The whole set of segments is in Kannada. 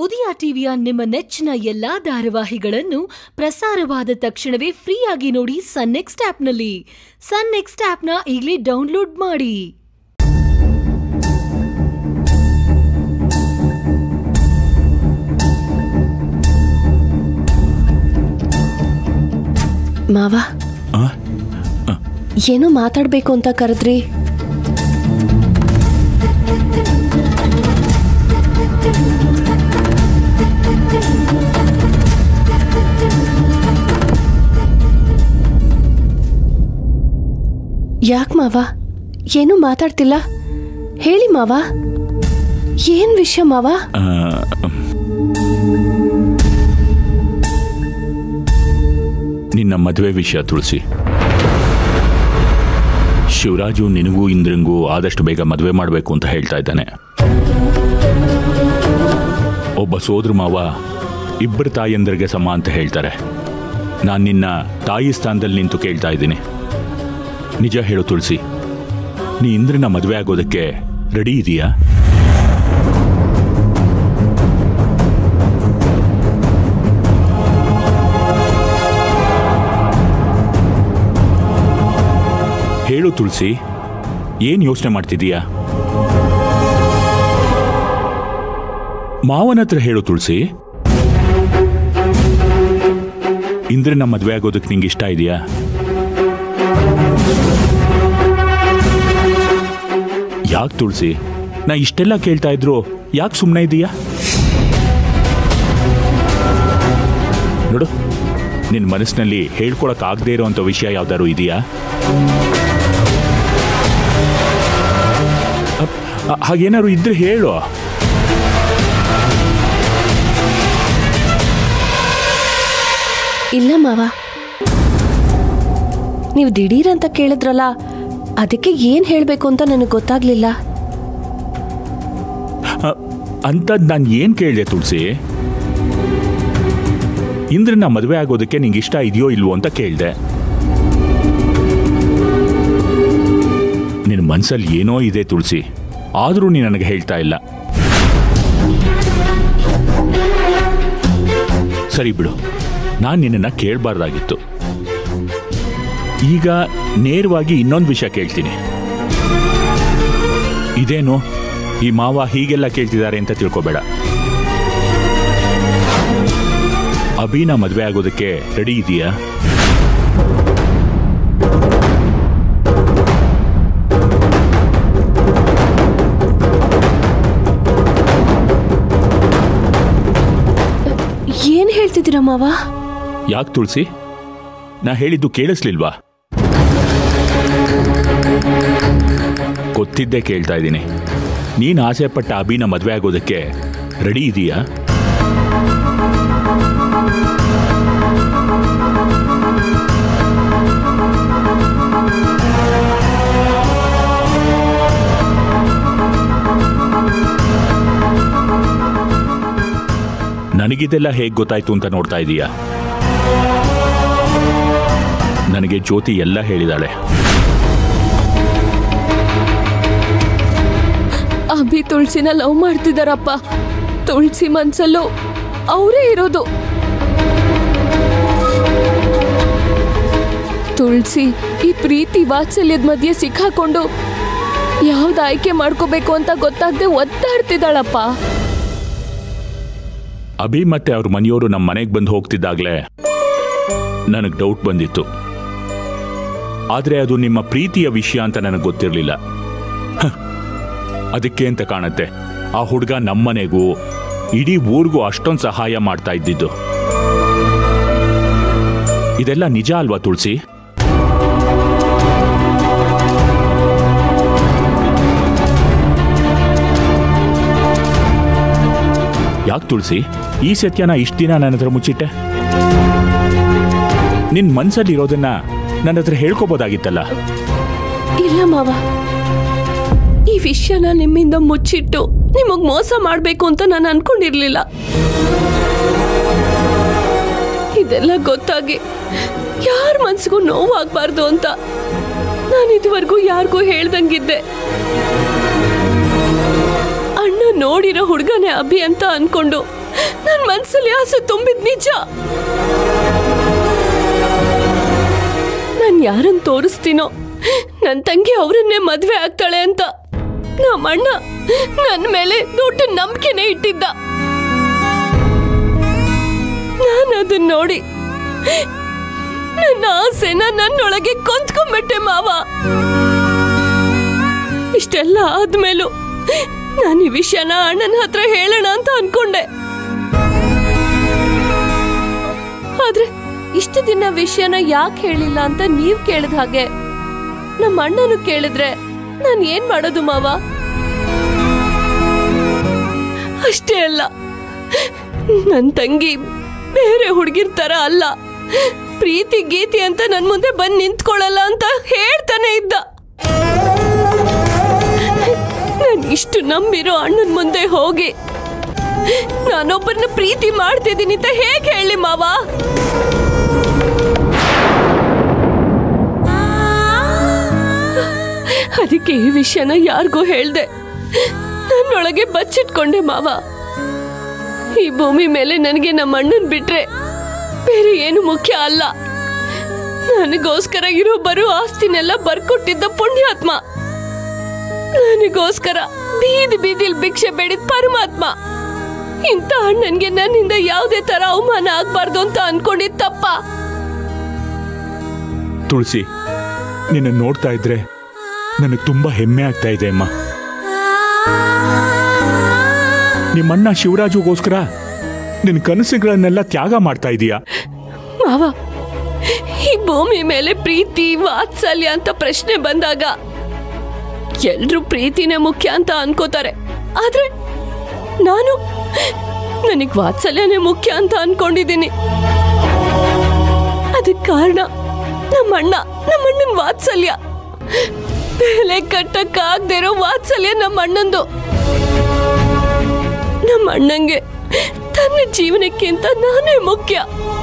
ಉದಯ ಟಿವಿಯ ನಿಮ್ಮ ನೆಚ್ಚಿನ ಎಲ್ಲಾ ಧಾರಾವಾಹಿಗಳನ್ನು ಪ್ರಸಾರವಾದ ತಕ್ಷಣವೇ ಫ್ರೀಯಾಗಿ ನೋಡಿ ಸನ್ ನೆಕ್ಸ್ಟ್ ಆಪ್ನಲ್ಲಿ ಸನ್ ನೆಕ್ಸ್ಟ್ ಆಪ್ನ ಈಗಲೇ ಡೌನ್ಲೋಡ್ ಮಾಡಿ ಮಾವ ಆ? ಏನೋ ಮಾತಾಡ್ಬೇಕು ಅಂತ ಕರೆದ್ರಿ ಯಾಕೆ ಮಾವ ಏನೂ ಮಾತಾಡ್ತಿಲ್ಲ ಹೇಳಿ ಮಾವ ಏನ್ ವಿಷಯ ಮಾವ ಆ, ನಿನ್ನ ಮದುವೆ ವಿಷಯ ತುಳಸಿ ಶಿವರಾಜು ನಿನಗೂ ಇಂದ್ರಂಗೂ ಆದಷ್ಟು ಬೇಗ ಮದುವೆ ಮಾಡಬೇಕು ಅಂತ ಹೇಳ್ತಾ ಇದ್ದಾನೆ ಒಬ್ಬ ಸೋದ್ರ ಮಾವ ಇಬ್ಬರು ತಾಯಂದರಿಗೆ ಸಮ ಅಂತ ಹೇಳ್ತಾರೆ ನಾನು ನಿನ್ನ ತಾಯಿ ಸ್ಥಾನದಲ್ಲಿ ನಿಂತು ಕೇಳ್ತಾ ಇದ್ದೀನಿ ನಿಜ ಹೇಳು ತುಳಸಿ ನೀ ಇಂದ್ರನ ಮದುವೆ ಆಗೋದಕ್ಕೆ ರೆಡಿ ಇದೆಯಾ ಹೇಳು ತುಳಸಿ ಏನ್ ಯೋಚನೆ ಮಾಡ್ತಿದೀಯಾ ಮಾವನ ಹತ್ರ ಹೇಳು ತುಳಸಿ ಇಂದ್ರನ ಮದ್ವೆ ಆಗೋದಕ್ಕೆ ನಿಂಗೆ ಇಷ್ಟ ಇದೆಯಾ ಯಾಕೆ ತುಳಸಿ ನಾ ಇಷ್ಟೆಲ್ಲ ಕೇಳ್ತಾ ಇದ್ರು ಯಾಕೆ ಸುಮ್ಮನೆ ಇದೀಯಾ ನೋಡು ನಿನ್ನ ಮನಸ್ಸಿನಲ್ಲಿ ಹೇಳ್ಕೊಳಕ್ ಆಗದೆ ಇರೋಂಥ ವಿಷಯ ಯಾವ್ದಾದ್ರು ಇದೆಯಾ ಅಪ್- ಆ- ಹಾಗೇನಾದ್ರು ಇದ್ರೆ ಹೇಳು ಇಲ್ಲ ಮಾವ ನೀವು ದಿಢೀರ್ ಅಂತ ಕೇಳಿದ್ರಲ್ಲ ಅದಕ್ಕೆ ಏನ್ ಹೇಳ್ಬೇಕು ಅಂತ ನನಗೆ ಗೊತ್ತಾಗ್ಲಿಲ್ಲ ಅಂಥದ್ದು ನಾನು ಏನು ಕೇಳಿದೆ ತುಳಸಿ ಇಂದ್ರನ ಮದುವೆ ಆಗೋದಕ್ಕೆ ನಿಂಗೆ ಇಷ್ಟ ಇದೆಯೋ ಇಲ್ವೋ ಅಂತ ಕೇಳಿದೆ ನಿನ್ನ ಮನಸ್ಸಲ್ಲಿ ಏನೋ ಇದೆ ತುಳಸಿ ಆದರೂ ನೀನು ನನಗೆ ಹೇಳ್ತಾ ಇಲ್ಲ ಸರಿ ಬಿಡು ನಾನು ನಿನ್ನನ್ನು ಕೇಳಬಾರ್ದಾಗಿತ್ತು ಈಗ ನೇರವಾಗಿ ಇನ್ನೊಂದು ವಿಷಯ ಕೇಳ್ತೀನಿ ಇದೇನು ಈ ಮಾವ ಹೀಗೆಲ್ಲ ಕೇಳ್ತಿದ್ದಾರೆ ಅಂತ ತಿಳ್ಕೊಬೇಡ ಅಭಿನ ಮದುವೆ ಆಗೋದಕ್ಕೆ ರೆಡಿ ಇದೆಯಾ ಏನ್ ಹೇಳ್ತಿದ್ದೀರ ಮಾವ ಯಾಕೆ ತುಳಸಿ ನಾ ಹೇಳಿದ್ದು ಕೇಳಿಸ್ಲಿಲ್ವಾ ಗೊತ್ತಿದ್ದೇ ಕೇಳ್ತಾ ಇದ್ದೀನಿ ನೀನು ಆಸೆ ಪಟ್ಟ ಅಭಿನ ಮದುವೆ ಆಗೋದಕ್ಕೆ ರೆಡಿ ಇದೆಯಾ ನನಗಿದೆಲ್ಲ ಹೇಗೆ ಗೊತ್ತಾಯ್ತು ಅಂತ ನೋಡ್ತಾ ಇದೀಯಾ ನನಗೆ ಜ್ಯೋತಿ ಎಲ್ಲ ಹೇಳಿದಾಳೆ ಅಭಿ ತುಳಸಿನ ಲವ್ ಮಾಡ್ತಿದಾರಪ್ಪ ತುಳಸಿ ಮನ್ಸಲ್ಲೂ ಅವರೇ ಇರೋದು ತುಳಸಿ ಈ ಪ್ರೀತಿ ವಾತ್ಸಲ್ಯದ ಮಧ್ಯೆ ಸಿಕ್ಕಾಕೊಂಡು ಯಾವ್ದು ಆಯ್ಕೆ ಮಾಡ್ಕೋಬೇಕು ಅಂತ ಗೊತ್ತಾಗದೆ ಒದ್ದಾಡ್ತಿದ್ದಾಳಪ್ಪ ಅಭಿ ಮತ್ತೆ ಅವ್ರ ಮನೆಯವರು ನಮ್ಮ ಮನೆಗೆ ಬಂದು ಹೋಗ್ತಿದ್ದಾಗಲೇ ನನಗೆ ಡೌಟ್ ಬಂದಿತ್ತು ಆದರೆ ಅದು ನಿಮ್ಮ ಪ್ರೀತಿಯ ವಿಷಯ ಅಂತ ನನಗೆ ಗೊತ್ತಿರಲಿಲ್ಲ ಅದಕ್ಕೆ ಅಂತ ಕಾಣತ್ತೆ ಆ ಹುಡುಗ ನಮ್ಮನೆಗೂ ಇಡೀ ಊರಿಗೂ ಅಷ್ಟೊಂದು ಸಹಾಯ ಮಾಡ್ತಾ ಇದ್ದಿದ್ದು ಇದೆಲ್ಲ ನಿಜ ಅಲ್ವಾ ತುಳಸಿ ಯಾಕೆ ತುಳಸಿ ಈ ಸತ್ಯನ ಇಷ್ಟ ದಿನ ನನ್ನ ಹತ್ರ ಮುಚ್ಚಿಟ್ಟೆ ನಿನ್ ಮನ್ಸಲ್ಲಿರೋದನ್ನ ನನ್ನ ಹತ್ರ ಹೇಳ್ಕೋಬೋದಾಗಿತ್ತಲ್ಲ ಇಲ್ಲ ಮಾವ ಈ ವಿಷಯನ ನಿಮ್ಮಿಂದ ಮುಚ್ಚಿಟ್ಟು ನಿಮಗ್ ಮೋಸ ಮಾಡ್ಬೇಕು ಅಂತ ನಾನು ಅನ್ಕೊಂಡಿರ್ಲಿಲ್ಲ ಇದೆಲ್ಲ ಗೊತ್ತಾಗಿ ಯಾರ ಮನ್ಸಿಗೂ ನೋವಾಗ್ಬಾರ್ದು ಅಂತ ನಾನು ಇದುವರೆಗೂ ಯಾರಿಗೂ ಹೇಳ್ದಂಗಿದ್ದೆ ಅಣ್ಣ ನೋಡಿರೋ ಹುಡುಗನೇ ಅಭಿ ಅಂತ ಅನ್ಕೊಂಡು ನನ್ ಮನ್ಸಲ್ಲಿ ಆಸೆ ತುಂಬಿದ್ ನಿಜ ನಾನ್ ಯಾರನ್ನ ತೋರಿಸ್ತೀನೋ ನನ್ ತಂಗಿ ಅವರನ್ನೇ ಮದ್ವೆ ಆಗ್ತಾಳೆ ಅಂತ ನಮ್ಮ ಅಣ್ಣ ನನ್ನ ಮೇಲೆ ದೊಡ್ಡ ನಂಬಿಕೆನೆ ಇಟ್ಟಿದ್ದ ನಾನು ಅದನ್ನ ನೋಡಿ ನನ್ನ ಆಸೆನ ನನ್ನೊಳಗೆ ಕೊಂದ್ಕೊಂಡ್ಬಿಟ್ಟೆ ಮಾವ ಇಷ್ಟೆಲ್ಲ ಆದ್ಮೇಲೂ ನಾನು ಈ ವಿಷಯನ ಅಣ್ಣನ ಹತ್ರ ಹೇಳೋಣ ಅಂತ ಅನ್ಕೊಂಡೆ ಆದ್ರೆ ಇಷ್ಟು ದಿನ ವಿಷಯನ ಯಾಕೆ ಹೇಳಿಲ್ಲ ಅಂತ ನೀವ್ ಕೇಳಿದ ಹಾಗೆ ನಮ್ಮ ಅಣ್ಣನು ಕೇಳಿದ್ರೆ ನಾನು ಏನ್ ಮಾಡೋದು ಮಾವ ಅಷ್ಟೇ ಅಲ್ಲ ನನ್ ತಂಗಿ ಬೇರೆ ಹುಡುಗಿರ್ ತರ ಅಲ್ಲ ಪ್ರೀತಿ ಗೀತಿ ಅಂತ ನನ್ ಮುಂದೆ ಬಂದ್ ನಿಂತ್ಕೊಳ್ಳಲ್ಲ ಅಂತ ಹೇಳ್ತಾನೆ ಇದ್ದ ನಾನು ಇಷ್ಟು ನಂಬಿರೋ ಅಣ್ಣನ ಮುಂದೆ ಹೋಗಿ ನಾನೊಬ್ಬರನ್ನ ಪ್ರೀತಿ ಮಾಡ್ತಿದ್ದೀನಿ ಅಂತ ಹೇಗೆ ಹೇಳಿ ಮಾವ ಅದಕ್ಕೆ ಈ ವಿಷಯನ ಯಾರಿಗೂ ಹೇಳ್ದೆ ನನ್ನೊಳಗೆ ಬಚ್ಚಿಟ್ಕೊಂಡೆ ಮಾವ ಈ ಭೂಮಿ ಮೇಲೆ ನನಗೆ ನಮ್ಮ ಅಣ್ಣನ್ ಬಿಟ್ರೆ ಬೇರೆ ಏನು ಮುಖ್ಯ ಅಲ್ಲ ನನಗೋಸ್ಕರ ಇರೋ ಬರೋ ಆಸ್ತಿನೆಲ್ಲ ಬರ್ಕೊಟ್ಟಿದ್ದ ಪುಣ್ಯಾತ್ಮ ನನಗೋಸ್ಕರ ಬೀದಿ ಬೀದಿಲ್ ಭಿಕ್ಷೆ ಬೇಡಿದ ಪರಮಾತ್ಮ ಇಂಥ ಅಣ್ಣನ್ಗೆ ನನ್ನಿಂದ ಯಾವುದೇ ತರ ಅವಮಾನ ಆಗ್ಬಾರ್ದು ಅಂತ ಅನ್ಕೊಂಡಿದ್ ತಪ್ಪ ತುಳಸಿ ನಿನ್ನ ನೋಡ್ತಾ ಇದ್ರೆ ನನಗೆ ತುಂಬಾ ಹೆಮ್ಮೆ ಆಗ್ತಾ ಇದೆ ಅಮ್ಮ ನಿಮ್ಮಣ್ಣ ಶಿವರಾಜುಗೋಸ್ಕರ ನಿನ್ನ ಕನಸುಗಳನ್ನೆಲ್ಲ ತ್ಯಾಗ ಮಾಡ್ತಾ ಇದೀಯಾ ಮಾವ ಈ ಭೂಮಿ ಮೇಲೆ ಪ್ರೀತಿ ವಾತ್ಸಲ್ಯ ಅಂತ ಪ್ರಶ್ನೆ ಬಂದಾಗ ಎಲ್ರೂ ಪ್ರೀತಿನೇ ಮುಖ್ಯ ಅಂತ ಅನ್ಕೋತಾರೆ ಆದ್ರೆ ನಾನು ನನಗ್ ವಾತ್ಸಲ್ಯನೇ ಮುಖ್ಯ ಅಂತ ಅನ್ಕೊಂಡಿದ್ದೀನಿ ಅದಕ್ಕೆ ಕಾರಣ ನಮ್ಮಣ್ಣ ನಮ್ಮಣ್ಣನ ವಾತ್ಸಲ್ಯ ಬೆಲೆ ಕಟ್ಟಕ್ಕಾಗ್ದೇ ಇರೋ ವಾತ್ಸಲ್ಯ ನಮ್ಮ ಅಣ್ಣಂದು ನಮ್ಮ ಅಣ್ಣಂಗೆ ತನ್ನ ಜೀವನಕ್ಕಿಂತ ನಾನೇ ಮುಖ್ಯ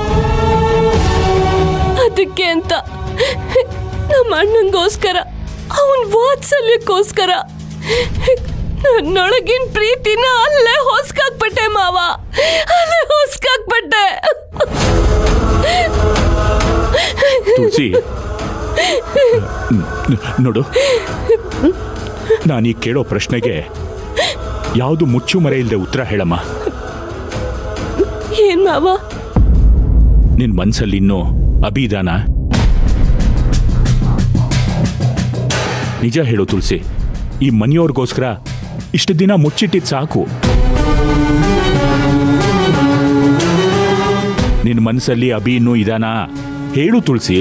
ಅದಕ್ಕೆ ಅಂತ ನಮ್ಮ ಅಣ್ಣಂಗೋಸ್ಕರ ಅವನ್ ವಾತ್ಸಲ್ಯಕ್ಕೋಸ್ಕರ ನನ್ನೊಳಗಿನ ಪ್ರೀತಿನ ಅಲ್ಲೇ ಹೊಸ್ಕಾಕ್ಬಿಟ್ಟೆ ಮಾವ ಅಲ್ಲೇ ಹೊಸ್ಕಾಕ್ಬಿಟ್ಟೆ ತುಳಸಿ ನ- ನೋಡು ನಾನೀಗ ಕೇಳೋ ಪ್ರಶ್ನೆಗೆ ಯಾವುದು ಮುಚ್ಚು ಮರೆ ಇಲ್ಲದೆ ಉತ್ತರ ಹೇಳಮ್ಮ ಏನ್ ಮಾವ ನಿನ್ ಮನ್ಸಲ್ಲಿ ಇನ್ನೂ ಅಭಿದಾನ ನಿಜ ಹೇಳು ತುಳಸಿ ಈ ಮನೆಯವ್ರಿಗೋಸ್ಕರ ಇಷ್ಟು ದಿನ ಮುಚ್ಚಿಟ್ಟಿದ್ ಸಾಕು ನಿನ್ ಮನಸ್ಸಲ್ಲಿ ಅಭಿ ಇನ್ನೂ ಇದಾನ ಹೇಳು ತುಳಸಿ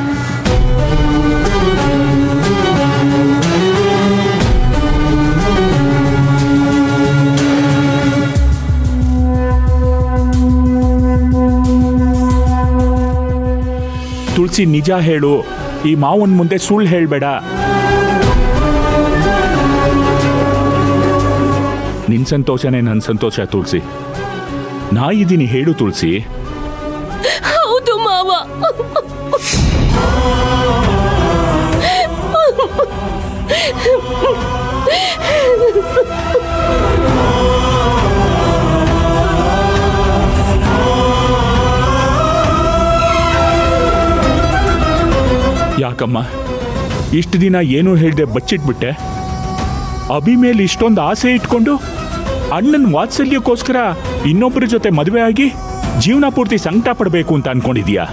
ತುಳಸಿ ನಿಜ ಹೇಳು ಈ ಮಾವನ್ ಮುಂದೆ ಸುಳ್ಳು ಹೇಳ್ಬೇಡ ನಿನ್ ಸಂತೋಷನೇ ನನ್ನ ಸಂತೋಷ ತುಳಸಿ ನಾ ಇದ್ದೀನಿ ಹೇಳು ತುಳಸಿ ಹೌದು ಮಾವ ಯಾಕಮ್ಮ ಇಷ್ಟು ದಿನ ಏನೂ ಹೇಳ್ದೆ ಬಚ್ಚಿಟ್ಬಿಟ್ಟೆ ಅಭಿ ಮೇಲೆ ಇಷ್ಟೊಂದು ಆಸೆ ಇಟ್ಕೊಂಡು ಅಣ್ಣನ ವಾತ್ಸಲ್ಯಕ್ಕೋಸ್ಕರ ಇನ್ನೊಬ್ಬರ ಜೊತೆ ಮದುವೆ ಆಗಿ ಜೀವನ ಪೂರ್ತಿ ಸಂಕಟ ಪಡಬೇಕು ಅಂತ ಅನ್ಕೊಂಡಿದೀಯಾ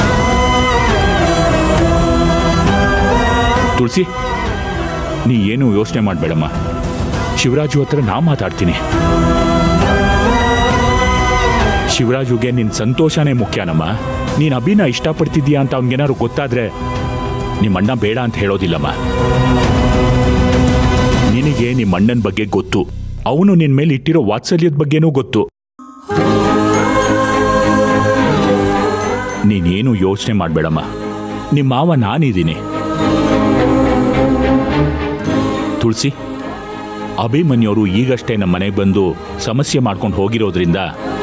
ತುಳಸಿ ನೀ ಏನು ಯೋಚನೆ ಮಾಡಬೇಡಮ್ಮ ಶಿವರಾಜು ಹತ್ರ ನಾ ಮಾತಾಡ್ತೀನಿ ಶಿವರಾಜುಗೆ ನಿನ್ ಸಂತೋಷನೇ ಮುಖ್ಯನಮ್ಮ ನೀನ್ ಅಭಿನ ಇಷ್ಟಪಡ್ತಿದ್ದೀಯಾ ಅಂತ ಅವ್ನಿಗೇನಾದ್ರು ಗೊತ್ತಾದ್ರೆ ನಿಮ್ಮ ಅಣ್ಣ ಬೇಡ ಅಂತ ಹೇಳೋದಿಲ್ಲಮ್ಮ ನಿನಗೆ ನಿಮ್ಮ ಅಣ್ಣನ ಬಗ್ಗೆ ಗೊತ್ತು ಅವನು ನಿನ್ ಮೇಲೆ ಇಟ್ಟಿರೋ ವಾತ್ಸಲ್ಯದ ಬಗ್ಗೆನೂ ಗೊತ್ತು ನೀನೇನು ಯೋಚನೆ ಮಾಡಬೇಡಮ್ಮ ನಿಮ್ಮ ಮಾವ ನಾನಿದ್ದೀನಿ ತುಳಸಿ ಅಭಿಮನ್ಯವರು ಈಗಷ್ಟೇ ನಮ್ಮ ಮನೆಗೆ ಬಂದು ಸಮಸ್ಯೆ ಮಾಡ್ಕೊಂಡು ಹೋಗಿರೋದ್ರಿಂದ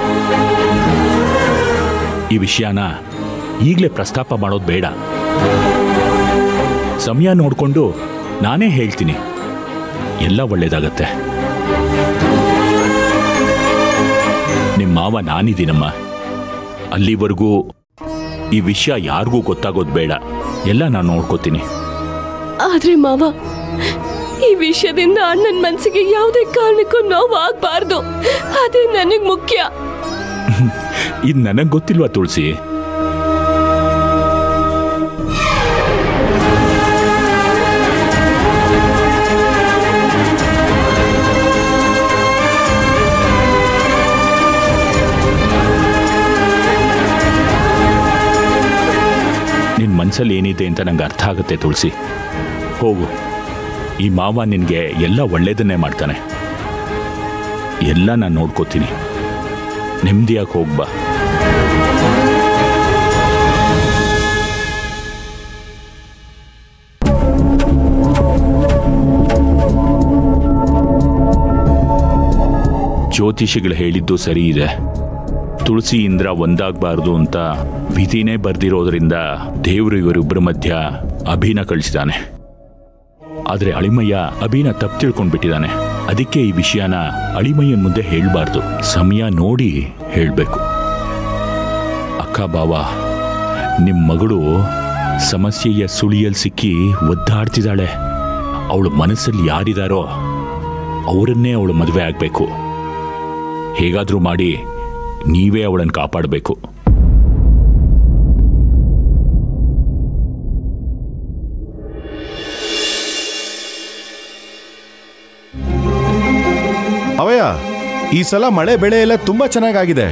ಈ ವಿಷಯನ ಈಗಲೇ ಪ್ರಸ್ತಾಪ ಮಾಡೋದು ಬೇಡ ಸಮಯ ನೋಡಿಕೊಂಡು ನಾನೇ ಹೇಳ್ತೀನಿ ಎಲ್ಲ ಒಳ್ಳೇದಾಗತ್ತೆ ನಿಮ್ಮ ಮಾವ ನಾನಿದ್ದೀನಮ್ಮ ಅಲ್ಲಿವರೆಗೂ ಈ ವಿಷಯ ಯಾರಿಗೂ ಗೊತ್ತಾಗೋದು ಬೇಡ ಎಲ್ಲ ನಾನು ನೋಡ್ಕೋತೀನಿ ಆದ್ರೆ ಮಾವ ಈ ವಿಷಯದಿಂದ ಅಣ್ಣನ ಮನಸ್ಸಿಗೆ ಯಾವುದೇ ಕಾರಣಕ್ಕೂ ನೋವಾಗಬಾರ್ದು ಅದೇ ನನಗ್ ಮುಖ್ಯ ಇದು ನನಗೆ ಗೊತ್ತಿಲ್ವಾ ತುಳಸಿ ನಿನ್ನ ಮನಸ್ಸಲ್ಲಿ ಏನಿದೆ ಅಂತ ನಂಗೆ ಅರ್ಥ ಆಗುತ್ತೆ ತುಳಸಿ ಹೋಗು ಈ ಮಾವ ನಿನಗೆ ಎಲ್ಲ ಒಳ್ಳೇದನ್ನೇ ಮಾಡ್ತಾನೆ ಎಲ್ಲ ನಾನು ನೋಡ್ಕೋತೀನಿ ನೆಮ್ಮದಿಯಾಗಿ ಹೋಗ್ಬಾ ಜ್ಯೋತಿಷಿಗಳು ಹೇಳಿದ್ದು ಸರಿ ಇದೆ ತುಳಸಿ ಇಂದ್ರ ಒಂದಾಗಬಾರ್ದು ಅಂತ ವಿಧಿನೇ ಬರ್ದಿರೋದ್ರಿಂದ ದೇವರು ಇವರಿಬ್ಬರ ಮಧ್ಯ ಅಭಿನ ಕಳಿಸಿದಾನೆ ಆದ್ರೆ ಅಳಿಮಯ್ಯ ಅಭಿನ ತಪ್ಪು ತಿಳ್ಕೊಂಡ್ಬಿಟ್ಟಿದ್ದಾನೆ ಅದಕ್ಕೆ ಈ ವಿಷಯನ ಅಳಿಮಯ್ಯನ ಮುಂದೆ ಹೇಳಬಾರ್ದು ಸಮಯ ನೋಡಿ ಹೇಳಬೇಕು ಅಕ್ಕ ಬಾವ ನಿಮ್ಮ ಮಗಳು ಸಮಸ್ಯೆಯ ಸುಳಿಯಲ್ಲಿ ಸಿಕ್ಕಿ ಒದ್ದಾಡ್ತಿದ್ದಾಳೆ ಅವಳ ಮನಸ್ಸಲ್ಲಿ ಯಾರಿದಾರೋ ಅವರನ್ನೇ ಅವಳು ಮದುವೆ ಆಗಬೇಕು ಹೇಗಾದರೂ ಮಾಡಿ ನೀವೇ ಅವಳನ್ನು ಕಾಪಾಡಬೇಕು ಅವಯ್ಯ ಈ ಸಲ ಮಳೆ ಬೆಳೆ ಎಲ್ಲ ತುಂಬಾ ಚೆನ್ನಾಗಾಗಿದೆ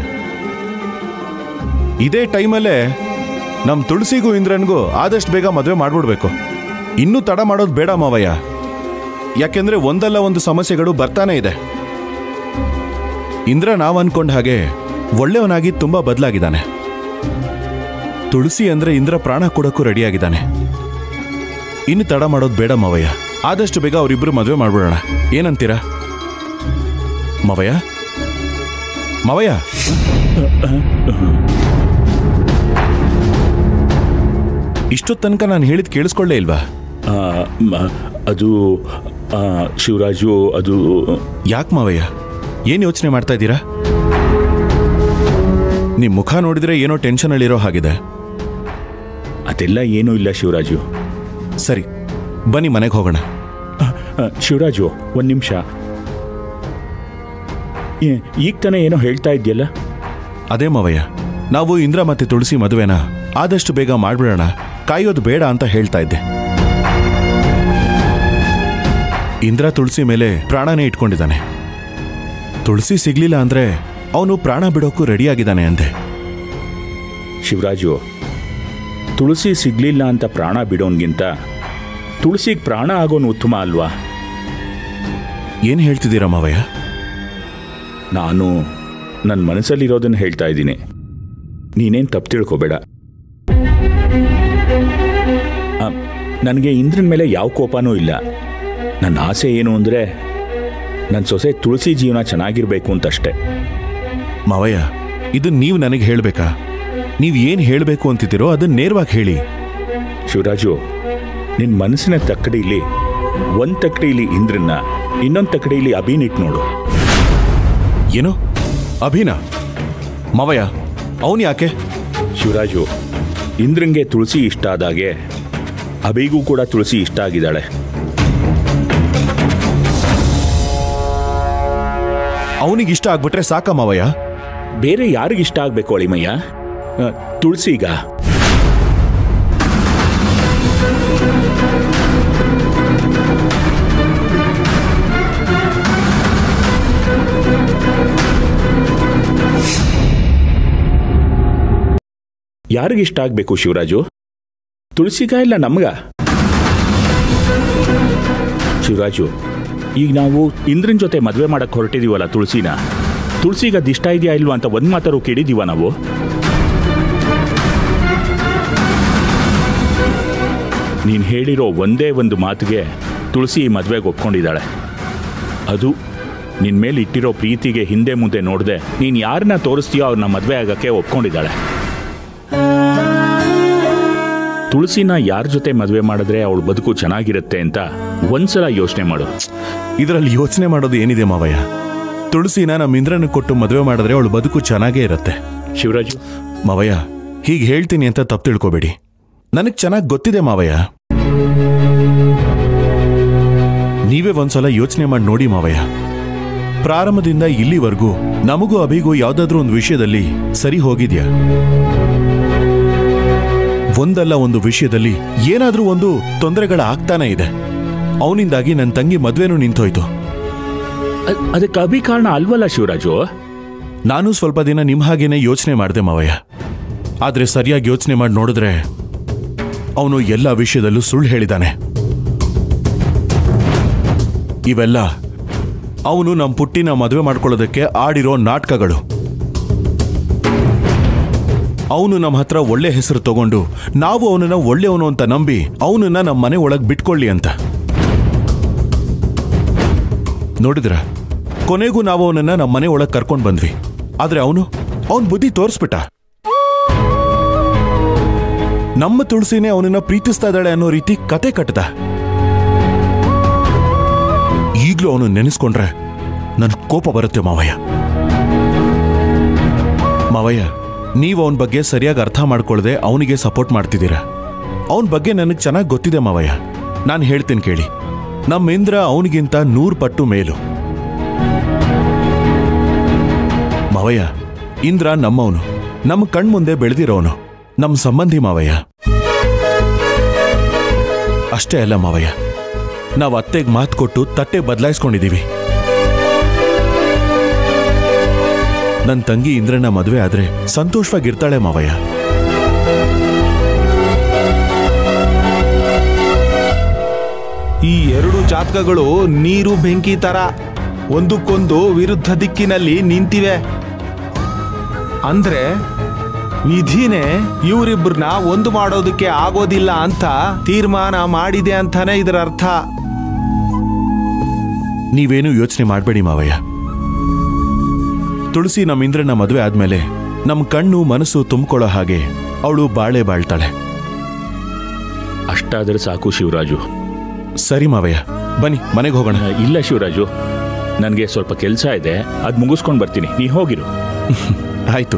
ಇದೇ ಟೈಮಲ್ಲೇ ನಮ್ಮ ತುಳಸಿಗೂ ಇಂದ್ರನ್ಗೂ ಆದಷ್ಟು ಬೇಗ ಮದುವೆ ಮಾಡ್ಬಿಡ್ಬೇಕು ಇನ್ನೂ ತಡ ಮಾಡೋದು ಬೇಡ ಮಾವಯ್ಯ ಯಾಕೆಂದ್ರೆ ಒಂದಲ್ಲ ಒಂದು ಸಮಸ್ಯೆಗಳು ಬರ್ತಾನೆ ಇದೆ ಇಂದ್ರ ನಾವು ಅನ್ಕೊಂಡ ಹಾಗೆ ಒಳ್ಳೆಯವನಾಗಿ ತುಂಬಾ ಬದಲಾಗಿದ್ದಾನೆ ತುಳಸಿ ಅಂದ್ರೆ ಇಂದ್ರ ಪ್ರಾಣ ಕೊಡೋಕ್ಕೂ ರೆಡಿಯಾಗಿದ್ದಾನೆ ಇನ್ನು ತಡ ಮಾಡೋದು ಬೇಡ ಮಾವಯ್ಯ ಆದಷ್ಟು ಬೇಗ ಅವರಿಬ್ರು ಮದುವೆ ಮಾಡ್ಬಿಡೋಣ ಏನಂತೀರಾ ಮವಯ್ಯ ಮವಯ್ಯ ಇಷ್ಟೊತ್ತು ತನಕ ನಾನು ಹೇಳಿದ್ ಕೇಳಿಸ್ಕೊಳ್ಳೇ ಇಲ್ವಾ ಆ, ಮ- ಅದು ಆ, ಶಿವರಾಜು ಅದು ಯಾಕೆ ಮಾವಯ್ಯ ಏನು ಯೋಚನೆ ಮಾಡ್ತಾ ಇದ್ದೀರಾ ನಿಮ್ ಮುಖ ನೋಡಿದ್ರೆ ಏನೋ ಟೆನ್ಷನ್ ಅಲ್ಲಿರೋ ಹಾಗಿದೆ ಅದೆಲ್ಲ ಏನೂ ಇಲ್ಲ ಶಿವರಾಜು ಸರಿ ಬನ್ನಿ ಮನೆಗೆ ಹೋಗೋಣ ಆ, ಆ, ಶಿವರಾಜು ಒಂದು ನಿಮಿಷ ಈಗ ತಾನೇ ಏನೋ ಹೇಳ್ತಾ ಇದೆಯಲ್ಲ ಅದೇ ಮಾವಯ್ಯ ನಾವು ಇಂದ್ರ ಮತ್ತೆ ತುಳಸಿ ಮದುವೆನ ಆದಷ್ಟು ಬೇಗ ಮಾಡ್ಬಿಡೋಣ ಕಾಯೋದು ಬೇಡ ಅಂತ ಹೇಳ್ತಾ ಇದ್ದೆ ಇಂದ್ರ ತುಳಸಿ ಮೇಲೆ ಪ್ರಾಣನೇ ಇಟ್ಕೊಂಡಿದ್ದಾನೆ ತುಳಸಿ ಸಿಗ್ಲಿಲ್ಲ ಅಂದ್ರೆ ಅವನು ಪ್ರಾಣ ಬಿಡೋಕ್ಕೂ ರೆಡಿಯಾಗಿದ್ದಾನೆ ಅಂದೆ ಶಿವರಾಜು ತುಳಸಿ ಸಿಗ್ಲಿಲ್ಲ ಅಂತ ಪ್ರಾಣ ಬಿಡೋನ್ಗಿಂತ ತುಳಸಿಗೆ ಪ್ರಾಣ ಆಗೋನು ಉತ್ತಮ ಅಲ್ವಾ ಏನ್ ಹೇಳ್ತಿದ್ದೀರಾ ಮಾವಯ್ಯ ನಾನು ನನ್ನ ಮನಸ್ಸಲ್ಲಿರೋದನ್ನು ಹೇಳ್ತಾ ಇದ್ದೀನಿ ನೀನೇನು ತಪ್ಪು ತಿಳ್ಕೊಬೇಡ ಆ, ನನಗೆ ಇಂದ್ರನ ಮೇಲೆ ಯಾವ ಕೋಪನೂ ಇಲ್ಲ ನನ್ನ ಆಸೆ ಏನು ಅಂದರೆ ನನ್ನ ಸೊಸೆ ತುಳಸಿ ಜೀವನ ಚೆನ್ನಾಗಿರ್ಬೇಕು ಅಂತಷ್ಟೇ ಮಾವಯ್ಯ ಇದು ನೀವು ನನಗೆ ಹೇಳ್ಬೇಕಾ ನೀವು ಏನ್ ಹೇಳ್ಬೇಕು ಅಂತಿದ್ದೀರೋ ಅದನ್ನ ನೇರವಾಗಿ ಹೇಳಿ ಶಿವರಾಜು ನಿನ್ನ ಮನಸ್ಸಿನ ತಕ್ಕಡಿಲಿ ಒಂದು ತಕ್ಕಡಿಲಿ ಇಂದ್ರನ್ನ ಇನ್ನೊಂದು ತಕ್ಕಡಿಲಿ ಅಭಿನಿಟ್ ನೋಡು ಏನು ಅಭಿನ ಮಾವಯ್ಯ ಅವನು ಯಾಕೆ ಶಿವರಾಜು ಇಂದ್ರಂಗೆ ತುಳಸಿ ಇಷ್ಟ ಆದಾಗೆ ಅಭಿಗೂ ಕೂಡ ತುಳಸಿ ಇಷ್ಟ ಆಗಿದ್ದಾಳೆ ಅವನಿಗೆ ಇಷ್ಟ ಆಗ್ಬಿಟ್ರೆ ಸಾಕ ಮಾವಯ್ಯ ಬೇರೆ ಯಾರಿಗಿಷ್ಟ ಇಷ್ಟ ಆಗ್ಬೇಕು ಅಳಿಮಯ್ಯ ಆ, ತುಳಸಿಗ ಯಾರಿಗಿಷ್ಟ ಆಗ್ಬೇಕು ಶಿವರಾಜು ತುಳಸಿಗ ಇಲ್ಲ ನಮ್ಗ ಶಿವರಾಜು ಈಗ ನಾವು ಇಂದ್ರನ್ ಜೊತೆ ಮದುವೆ ಮಾಡಕ್ ಹೊರಟಿದೀವಲ್ಲ ತುಳಸಿನ ತುಳಸಿಗೆ ಅದು ಇಷ್ಟ ಇದೆಯಾ ಇಲ್ವಾ ಅಂತ ಒಂದ್ ಮಾತಾರು ಕೇಳಿದೀವ ನಾವು ನೀನು ಹೇಳಿರೋ ಒಂದೇ ಒಂದು ಮಾತಿಗೆ ತುಳಸಿ ಈ ಮದುವೆಗೆ ಒಪ್ಕೊಂಡಿದ್ದಾಳೆ ಅದು ನಿನ್ನ ಮೇಲೆ ಇಟ್ಟಿರೋ ಪ್ರೀತಿಗೆ ಹಿಂದೆ ಮುಂದೆ ನೋಡದೆ ನೀನು ಯಾರನ್ನ ತೋರಿಸ್ತೀಯೋ ಅವ್ರನ್ನ ಮದುವೆ ಆಗಕ್ಕೆ ಒಪ್ಕೊಂಡಿದ್ದಾಳೆ ತುಳಸಿನ ಯಾರ ಜೊತೆ ಮದುವೆ ಮಾಡಿದ್ರೆ ಅವಳ ಬದುಕು ಚೆನ್ನಾಗಿರುತ್ತೆ ಅಂತ ಒಂದ್ಸಲ ಯೋಚನೆ ಮಾಡು ಇದರಲ್ಲಿ ಯೋಚನೆ ಮಾಡೋದು ಏನಿದೆ ಮಾವಯ್ಯ ತುಳಸಿನ ನಮ್ಮ ಇಂದ್ರನ ಕೊಟ್ಟು ಮದುವೆ ಮಾಡಿದ್ರೆ ಅವಳು ಬದುಕು ಚೆನ್ನಾಗೇ ಇರತ್ತೆ ಶಿವರಾಜು ಮಾವಯ್ಯ ಹೀಗೆ ಹೇಳ್ತೀನಿ ಅಂತ ತಪ್ಪು ತಿಳ್ಕೊಬೇಡಿ ನನಗೆ ಚೆನ್ನಾಗಿ ಗೊತ್ತಿದೆ ಮಾವಯ್ಯ ನೀವೇ ಒಂದ್ಸಲ ಯೋಚನೆ ಮಾಡಿ ನೋಡಿ ಮಾವಯ್ಯ ಪ್ರಾರಂಭದಿಂದ ಇಲ್ಲಿವರೆಗೂ ನಮಗೂ ಅಭಿಗೂ ಯಾವ್ದಾದ್ರೂ ಒಂದು ವಿಷಯದಲ್ಲಿ ಸರಿ ಹೋಗಿದ್ಯಾ ಒಂದಲ್ಲ ಒಂದು ವಿಷಯದಲ್ಲಿ ಏನಾದ್ರೂ ಒಂದು ತೊಂದರೆಗಳ ಆಗ್ತಾನೆ ಇದೆ ಅವನಿಂದಾಗಿ ನನ್ನ ತಂಗಿ ಮದ್ವೆನೂ ನಿಂತೋಯ್ತು ಅ- ಅದಕ್ಕೆ ಅಭಿ ಕಾರಣ ಅಲ್ವಲ್ಲ ಶಿವರಾಜು ನಾನು ಸ್ವಲ್ಪ ದಿನ ನಿಮ್ ಹಾಗೇನೆ ಯೋಚನೆ ಮಾಡಿದೆ ಮಾವಯ್ಯ ಆದ್ರೆ ಸರಿಯಾಗಿ ಯೋಚನೆ ಮಾಡಿ ನೋಡಿದ್ರೆ ಅವನು ಎಲ್ಲ ವಿಷಯದಲ್ಲೂ ಸುಳ್ಳು ಹೇಳಿದಾನೆ ಇವೆಲ್ಲ ಅವನು ನಮ್ಮ ಪುಟ್ಟಿನ ಮದುವೆ ಮಾಡ್ಕೊಳ್ಳೋದಕ್ಕೆ ಆಡಿರೋ ನಾಟಕಗಳು ಅವನು ನಮ್ಮ ಹತ್ರ ಒಳ್ಳೆ ಹೆಸರು ತಗೊಂಡು ನಾವು ಅವನನ್ನ ಒಳ್ಳೆಯವನು ಅಂತ ನಂಬಿ ಅವನನ್ನ ನಮ್ಮ ಮನೆ ಒಳಗೆ ಬಿಟ್ಕೊಳ್ಳಿ ಅಂತ ನೋಡಿದ್ರ ಕೊನೆಗೂ ನಾವು ಅವನನ್ನ ನಮ್ಮ ಮನೆ ಒಳಗೆ ಕರ್ಕೊಂಡು ಬಂದ್ವಿ ಆದ್ರೆ ಅವನು ಅವನ್ ಬುದ್ಧಿ ತೋರಿಸ್ಬಿಟ್ಟ ನಮ್ಮ ತುಳಸಿನೇ ಅವನನ್ನ ಪ್ರೀತಿಸ್ತಾ ಇದ್ದಾಳೆ ಅನ್ನೋ ರೀತಿ ಕತೆ ಕಟ್ಟದ ಈಗ್ಲೂ ಅವನು ನೆನೆಸ್ಕೊಂಡ್ರೆ ನನ್ ಕೋಪ ಬರುತ್ತೆ ಮಾವಯ್ಯ ಮಾವಯ್ಯ ನೀವು ಅವನ ಬಗ್ಗೆ ಸರಿಯಾಗಿ ಅರ್ಥ ಮಾಡ್ಕೊಳ್ಳದೆ ಅವನಿಗೆ ಸಪೋರ್ಟ್ ಮಾಡ್ತಿದ್ದೀರಾ ಅವನ ಬಗ್ಗೆ ನನಗೆ ಚೆನ್ನಾಗಿ ಗೊತ್ತಿದೆ ಮಾವಯ್ಯ ನಾನು ಹೇಳ್ತೀನಿ ಕೇಳಿ ನಮ್ಮ ಇಂದ್ರ ಅವನಿಗಿಂತ ನೂರು ಪಟ್ಟು ಮೇಲು ಮಾವಯ್ಯ ಇಂದ್ರ ನಮ್ಮವನು ನಮ್ಮ ಕಣ್ಮುಂದೆ ಬೆಳೆದಿರೋನು ನಮ್ಮ ಸಂಬಂಧಿ ಮಾವಯ್ಯ ಅಷ್ಟೇ ಅಲ್ಲ ಮಾವಯ್ಯ ನಾವು ಅತ್ತೆಗೆ ಮಾತು ಕೊಟ್ಟು ತಟ್ಟೆ ಬದಲಾಯಿಸ್ಕೊಂಡಿದೀವಿ ನನ್ನ ತಂಗಿ ಇಂದ್ರನ ಮದುವೆ ಆದ್ರೆ ಸಂತೋಷವಾಗಿರ್ತಾಳೆ ಮಾವಯ್ಯ ಈ ಎರಡು ಜಾತಕಗಳು ನೀರು ಬೆಂಕಿ ತರ ಒಂದಕ್ಕೊಂದು ವಿರುದ್ಧ ದಿಕ್ಕಿನಲ್ಲಿ ನಿಂತಿವೆ ಅಂದ್ರೆ ವಿಧಿನೇ ಇವರಿಬ್ಬರನ್ನ ಒಂದು ಮಾಡೋದಕ್ಕೆ ಆಗೋದಿಲ್ಲ ಅಂತ ತೀರ್ಮಾನ ಮಾಡಿದೆ ಅಂತಾನೆ ಇದರ ಅರ್ಥ ನೀವೇನು ಯೋಚನೆ ಮಾಡಬೇಡಿ ಮಾವಯ್ಯ ತುಳಸಿ ನಮ್ಮ ಇಂದ್ರನ ಮದುವೆ ಆದ್ಮೇಲೆ ನಮ್ಮ ಕಣ್ಣು ಮನಸ್ಸು ತುಂಬಿಕೊಳ್ಳೋ ಹಾಗೆ ಅವಳು ಬಾಳೆ ಬಾಳ್ತಾಳೆ ಅಷ್ಟಾದ್ರೆ ಸಾಕು ಶಿವರಾಜು ಸರಿ ಮಾವಯ್ಯ ಬನ್ನಿ ಮನೆಗೆ ಹೋಗೋಣ ಆ, ಇಲ್ಲ ಶಿವರಾಜು ನನಗೆ ಸ್ವಲ್ಪ ಕೆಲಸ ಇದೆ ಅದು ಮುಗಿಸ್ಕೊಂಡು ಬರ್ತೀನಿ ನೀ ಹೋಗಿರು ಆಯ್ತು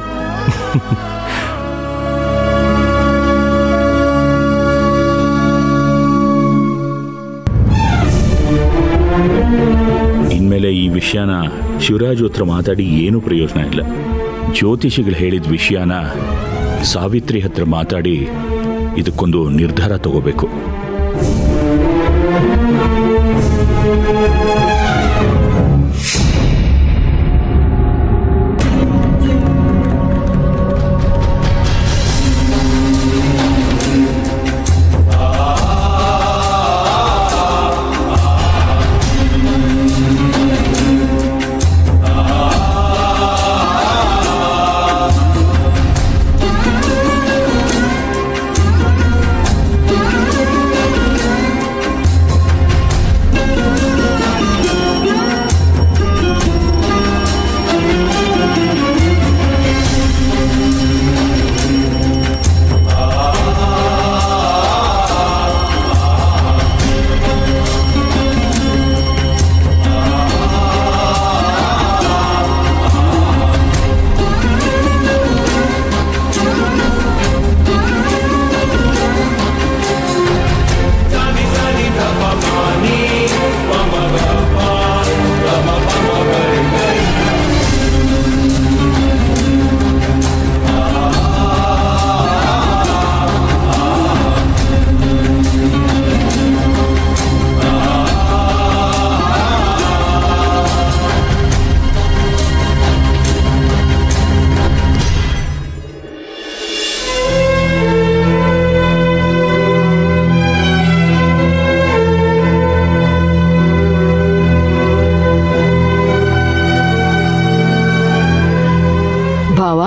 ಇನ್ಮೇಲೆ ಈ ವಿಷಯನ ಶಿವರಾಜು ಹತ್ರ ಮಾತಾಡಿ ಏನೂ ಪ್ರಯೋಜನ ಇಲ್ಲ ಜ್ಯೋತಿಷಿಗಳು ಹೇಳಿದ ವಿಷಯನ ಸಾವಿತ್ರಿ ಹತ್ರ ಮಾತಾಡಿ ಇದಕ್ಕೊಂದು ನಿರ್ಧಾರ ತಗೋಬೇಕು ಭಾವ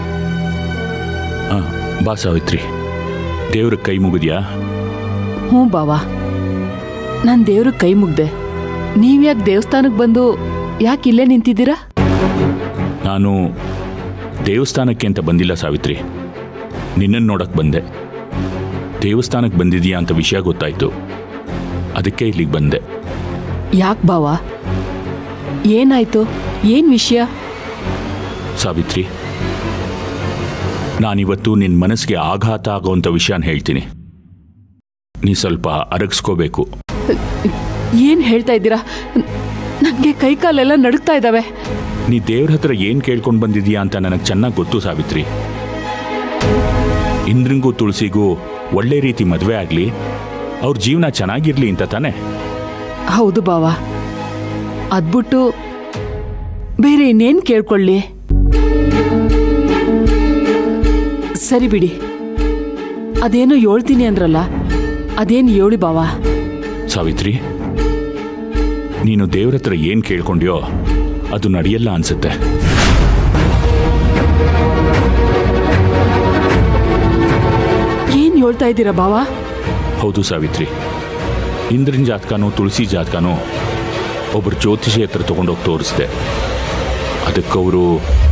ಆ, ಬಾ ಸಾವಿತ್ರಿ ದೇವ್ರ ಕೈ ಮುಗಿದ್ಯಾ ಹ್ಞೂ ಭಾವ ನಾನು ದೇವ್ರ ಕೈ ಮುಗ್ದೆ ನೀವ್ಯಾಕೆ ದೇವಸ್ಥಾನಕ್ಕೆ ಬಂದು ಯಾಕೆ ಇಲ್ಲೇ ನಿಂತಿದ್ದೀರಾ ನಾನು ದೇವಸ್ಥಾನಕ್ಕೆ ಅಂತ ಬಂದಿಲ್ಲ ಸಾವಿತ್ರಿ ನಿನ್ನನ್ನು ನೋಡಕ್ ಬಂದೆ ದೇವಸ್ಥಾನಕ್ಕೆ ಬಂದಿದೀಯಾ ಅಂತ ವಿಷಯ ಗೊತ್ತಾಯ್ತು ಅದಕ್ಕೆ ಇಲ್ಲಿಗೆ ಬಂದೆ ಯಾಕೆ ಭಾವ ಏನಾಯ್ತು ಏನ್ ವಿಷಯ ಸಾವಿತ್ರಿ ನಾನಿವತ್ತು ನಿನ್ನ ಮನಸ್ಸಿಗೆ ಆಘಾತ ಆಗೋವಂಥ ವಿಷಯನ ಹೇಳ್ತೀನಿ ನೀ ಸ್ವಲ್ಪ ಅರಗಿಸ್ಕೋಬೇಕು ಏನ್ ಹೇಳ್ತಾ ಇದ್ದೀರಾ ನನಗೆ ಕೈಕಾಲೆಲ್ಲ ನಡುಗ್ತಾ ಇದ್ದಾವೆ ನೀ ದೇವ್ರ ಹತ್ರ ಏನು ಕೇಳ್ಕೊಂಡು ಬಂದಿದೀಯಾ ಅಂತ ನನಗೆ ಚೆನ್ನಾಗಿ ಗೊತ್ತು ಸಾವಿತ್ರಿ ಇಂದ್ರಂಗೂ ತುಳಸಿಗೂ ಒಳ್ಳೆ ರೀತಿ ಮದುವೆ ಆಗಲಿ ಅವ್ರ ಜೀವನ ಚೆನ್ನಾಗಿರ್ಲಿ ಅಂತ ತಾನೆ ಹೌದು ಬಾವ ಅದ್ಬಿಟ್ಟು ಬೇರೆ ಇನ್ನೇನ್ ಕೇಳ್ಕೊಳ್ಳಿ ಸರಿ ಬಿಡಿ ಅದೇನೋ ಹೇಳ್ತೀನಿ ಅಂದ್ರಲ್ಲ ಅದೇನು ಹೇಳಿ ಬಾವ ಸಾವಿತ್ರಿ ನೀನು ದೇವ್ರ ಹತ್ರ ಏನು ಕೇಳ್ಕೊಂಡ್ಯೋ ಅದು ನಡೆಯಲ್ಲ ಅನ್ಸುತ್ತೆ ಏನ್ ಹೇಳ್ತಾ ಇದ್ದೀರಾ ಬಾವ ಹೌದು ಸಾವಿತ್ರಿ ಇಂದ್ರನ ಜಾತಕನೂ ತುಳಸಿ ಜಾತಕನೂ ಒಬ್ಬರು ಜ್ಯೋತಿಷಿ ಹತ್ರ ತಗೊಂಡೋಗಿ ತೋರಿಸ್ದೆ ಅದಕ್ಕವರು